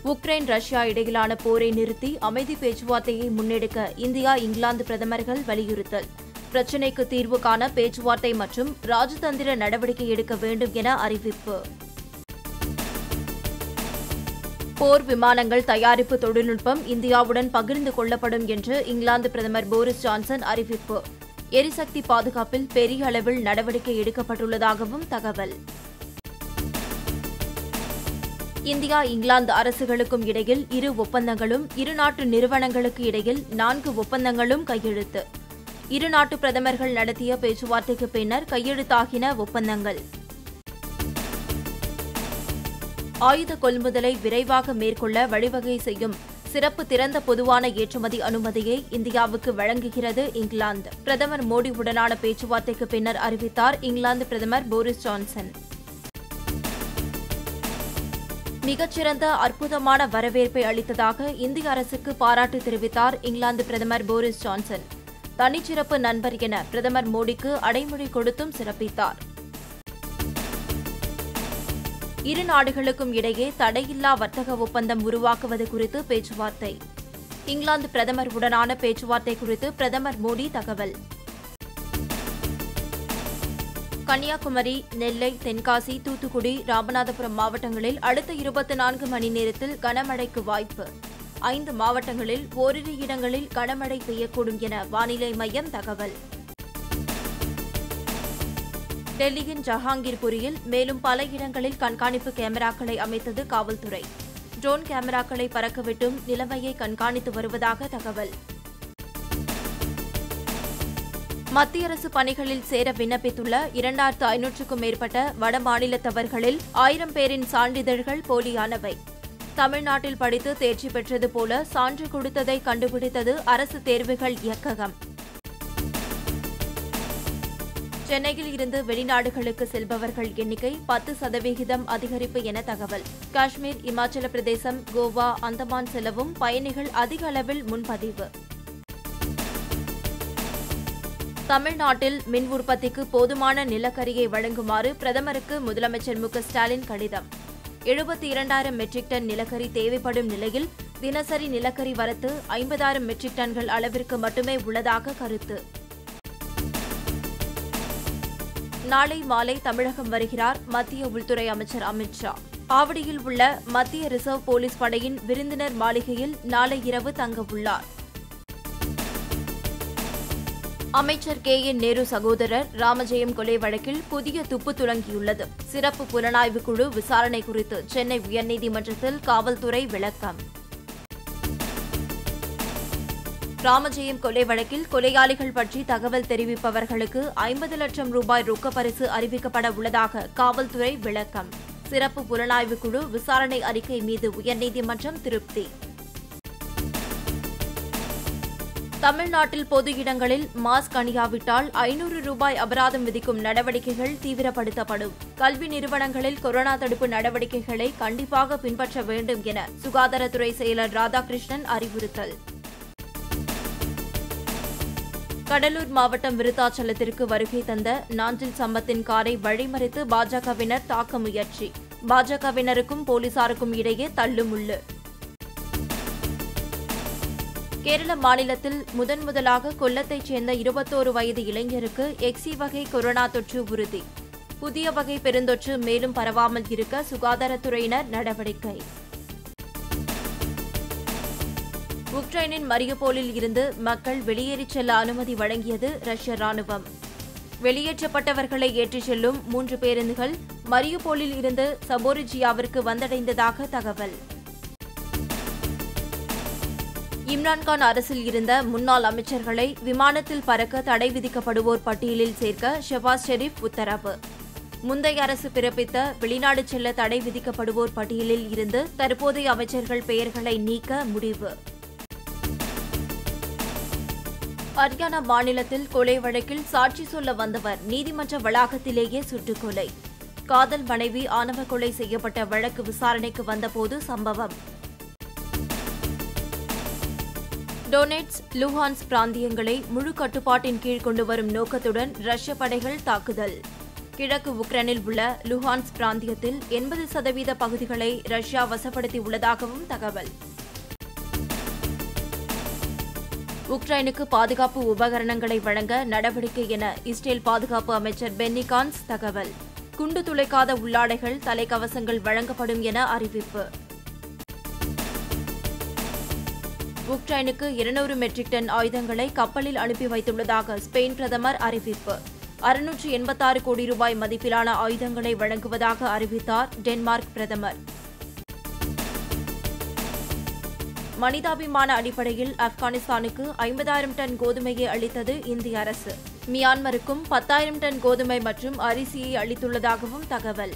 Ukraine Russia இடையிலான போரை நிறுத்தி அமைதி பேச்சுவார்த்தையை முன்னெடுக்க இந்தியா இங்கிலாந்து பிரதமர்கள் வலியுறுத்தல் பிரச்சினைக்கு தீர்வு காண பேச்சுவார்த்தை மற்றும் ராஜதந்திர நடவடிக்கை எடுக்க வேண்டும் என அறிவிப்பு போர் விமானங்கள் தயாரிப்பு தொழில்நுட்பம் இந்தியாவுடன் பகிர்ந்து கொள்ளப்படும் என்று இங்கிலாந்து பிரதமர் போரிஸ் ஜான்சன் அறிவிப்பு எரிசக்தி பாதுகாப்பில் பெரிய அளவில் நடவடிக்கை எடுக்கப்பட்டுள்ளதாகவும் தகவல் இந்தியா இங்கிலாந்து அரசுகளுக்கும் இடையில் இரு ஒப்பந்தங்களும் இரு நாட்டு நிறுவனங்களுக்கு இடையில் நான்கு ஒப்பந்தங்களும் கையெழுத்து இரு நாட்டு பிரதமர்கள் நடத்திய பேச்சுவார்த்தைக்கு பின்னர் கையெழுத்தாகின ஒப்பந்தங்கள் ஆயுத கொள்முதலை விரைவாக மேற்கொள்ள வழிவகை செய்யும் சிறப்பு திறந்த பொதுவான ஏற்றுமதி அனுமதியை இந்தியாவுக்கு வழங்குகிறது இங்கிலாந்து பிரதமர் மோடியுடனான பேச்சுவார்த்தைக்கு பின்னர் அறிவித்தார் இங்கிலாந்து பிரதமர் போரிஸ் ஜான்சன் மிகச்சிறந்த அற்புதமான வரவேற்பை அளித்ததாக இந்திய அரசுக்கு பாராட்டு தெரிவித்தார் இங்கிலாந்து பிரதமர் போரிஸ் ஜான்சன் தனிச்சிறப்பு நண்பர் என பிரதமர் மோடிக்கு அடைமொழி கொடுத்தும் சிறப்பித்தார் இரு நாடுகளுக்கும் இடையே தடையில்லா வர்த்தக ஒப்பந்தம் உருவாக்குவது குறித்து பேச்சுவார்த்தை இங்கிலாந்து பிரதமர் உடனான பேச்சுவார்த்தை குறித்து பிரதமர் மோடி தகவல் கன்னியாகுமரி நெல்லை தென்காசி தூத்துக்குடி ராமநாதபுரம் மாவட்டங்களில் அடுத்த இருபத்தி நான்கு மணி நேரத்தில் கனமழைக்கு வாய்ப்பு ஐந்து மாவட்டங்களில் ஓரிரு இடங்களில் கனமழை பெய்யக்கூடும் என வானிலை மையம் தகவல் டெல்லியின் ஜஹாங்கீர்புரியில் மேலும் பல இடங்களில் கண்காணிப்பு கேமராக்களை அமைத்தது காவல்துறை ட்ரோன் கேமராக்களை பறக்கவிட்டும் நிலைமையை கண்காணித்து வருவதாக தகவல் மத்திய அரசு பணிகளில் சேர விண்ணப்பித்துள்ள இரண்டாயிரத்து ஐநூற்றுக்கும் மேற்பட்ட வட மாநிலத்தவர்களில் ஆயிரம் பேரின் சான்றிதழ்கள் போலியானவை தமிழ்நாட்டில் படித்து தேர்ச்சி பெற்றது போல சான்று கொடுத்ததை கண்டுபிடித்தது அரசு தேர்வுகள் இயக்ககம் சென்னையில் இருந்து வெளிநாடுகளுக்கு செல்பவர்கள் எண்ணிக்கை பத்து சதவிகிதம் அதிகரிப்பு என தகவல் காஷ்மீர் இமாச்சல பிரதேசம் கோவா அந்தமான் செல்லவும் பயணிகள் அதிக அளவில் முன்பதிவு தமிழ்நாட்டில் மின் உற்பத்திக்கு போதுமான நிலக்கரியை வழங்குமாறு பிரதமருக்கு முதலமைச்சர் மு க ஸ்டாலின் கடிதம் எழுபத்தி இரண்டாயிரம் மெட்ரிக் டன் நிலக்கரி தேவைப்படும் நிலையில் தினசரி நிலக்கரி வரத்து ஐம்பதாயிரம் மெட்ரிக் டன்கள் அளவிற்கு மட்டுமே உள்ளதாக கருத்து நாளை மாலை தமிழகம் வருகிறார் மத்திய உள்துறை அமைச்சர் அமித் ஷா ஆவடியில் உள்ள மத்திய ரிசர்வ் போலீஸ் படையின் விருந்தினர் மாளிகையில் நாளை இரவு தங்க உள்ளார் அமைச்சர் கே என் நேரு சகோதரர் ராமஜெயம் கொலை வழக்கில் புதிய துப்பு துலங்கியுள்ளது சிறப்பு புலனாய்வு குழு விசாரணை குறித்து சென்னை உயர்நீதிமன்றத்தில் காவல்துறை விளக்கம் ராமஜெயம் கொலை வழக்கில் கொலையாளிகள் பற்றி தகவல் தெரிவிப்பவர்களுக்கு ஐம்பது லட்சம் ரூபாய் ரொக்க பரிசு அறிவிக்கப்பட உள்ளதாக காவல்துறை விளக்கம் சிறப்பு புலனாய்வு குழு விசாரணை அறிக்கை மீது உயர்நீதிமன்றம் திருப்தி தமிழ்நாட்டில் பொது இடங்களில் மாஸ்க் அணியாவிட்டால் ஐநூறு ரூபாய் அபராதம் விதிக்கும் நடவடிக்கைகள் தீவிரப்படுத்தப்படும் கல்வி நிறுவனங்களில் கொரோனா தடுப்பு நடவடிக்கைகளை கண்டிப்பாக பின்பற்ற வேண்டும் என சுகாதாரத்துறை செயலர் ராதாகிருஷ்ணன் அறிவுறுத்தல் கடலூர் மாவட்டம் விருத்தாச்சலத்திற்கு வருகை தந்த நாஞ்சில் சம்பத்தின் காரை வழிமறித்து பாஜகவினர் தாக்க முயற்சி பாஜகவினருக்கும் போலீசாருக்கும் இடையே தள்ளுமுள்ளு கேரள மாநிலத்தில் முதன் முதலாக கொல்லத்தைச் சேர்ந்த இருபத்தோரு வயது இளைஞருக்கு எக்ஸி வகை கொரோனா தொற்று உறுதி புதிய வகை பெருந்தொற்று மேலும் பரவாமல் இருக்க சுகாதாரத்துறையினர் நடவடிக்கை உக்ரைனின் மரியுபோலில் இருந்து மக்கள் வெளியேறிச் செல்ல அனுமதி வழங்கியது ரஷ்ய ராணுவம் வெளியேற்றப்பட்டவர்களை ஏற்றிச் செல்லும் மூன்று பேருந்துகள் மரியுபோலில் இருந்து சபோரிஜியாவிற்கு வந்தடைந்ததாக தகவல் இம்ரான்கான் அரசில் இருந்த முன்னாள் அமைச்சர்களை விமானத்தில் பறக்க தடை விதிக்கப்படுவோர் பட்டியலில் சேர்க்க ஷெபாஸ் ஷெரீப் உத்தரவு முந்தைய அரசு பிறப்பித்த வெளிநாடு செல்ல தடை விதிக்கப்படுவோர் பட்டியலில் இருந்து தற்போதைய அமைச்சர்கள் பெயர்களை நீக்க முடிவு ஹரியானா மாநிலத்தில் கொலை வழக்கில் சாட்சி சொல்ல வந்தவர் நீதிமன்ற வளாகத்திலேயே சுட்டுக்கொலை காதல் மனைவி ஆணவ கொலை செய்யப்பட்ட வழக்கு விசாரணைக்கு வந்தபோது சம்பவம் டொனேட்ஸ் லுஹான்ஸ் பிராந்தியங்களை முழு கட்டுப்பாட்டின் கீழ் கொண்டு வரும் நோக்கத்துடன் ரஷ்ய படைகள் தாக்குதல் கிழக்கு உக்ரைனில் உள்ள லுஹான்ஸ் பிராந்தியத்தில் எண்பது சதவீத பகுதிகளை ரஷ்யா வசப்படுத்தி உள்ளதாகவும் தகவல் உக்ரைனுக்கு பாதுகாப்பு உபகரணங்களை வழங்க நடவடிக்கை என இஸ்ரேல் பாதுகாப்பு அமைச்சர் பென்னி கான்ஸ் தகவல் குண்டு துளைக்காத உள்ளாடைகள் தலைக்கவசங்கள் வழங்கப்படும் என அறிவிப்பு உக்ரைனுக்கு இருநூறு மெட்ரிக் டன் ஆயுதங்களை கப்பலில் அனுப்பி வைத்துள்ளதாக ஸ்பெயின் பிரதமர் அறிவிப்பு அறுநூற்று எண்பத்தாறு கோடி ரூபாய் மதிப்பிலான ஆயுதங்களை வழங்குவதாக அறிவித்தார் டென்மார்க் பிரதமர் மனிதாபிமான அடிப்படையில் ஆப்கானிஸ்தானுக்கு ஐம்பதாயிரம் டன் கோதுமையை அளித்தது இந்திய அரசு மியான்மருக்கும் பத்தாயிரம் டன் கோதுமை மற்றும் அரிசியை அளித்துள்ளதாகவும் தகவல்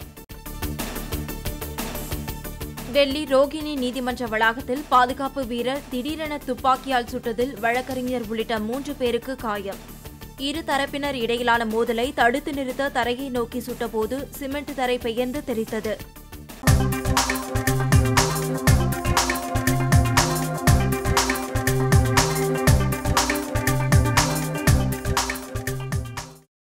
டெல்லி ரோகிணி நீதிமன்ற வளாகத்தில் பாதுகாப்பு வீரர் திடீரென துப்பாக்கியால் சுட்டதில் வழக்கறிஞர் உள்ளிட்ட மூன்று பேருக்கு காயம் இரு தரப்பினர் இடையிலான மோதலை தடுத்து நிறுத்த தரையை நோக்கி சுட்டபோது சிமெண்ட் தரை பெயர்ந்து தெரித்தது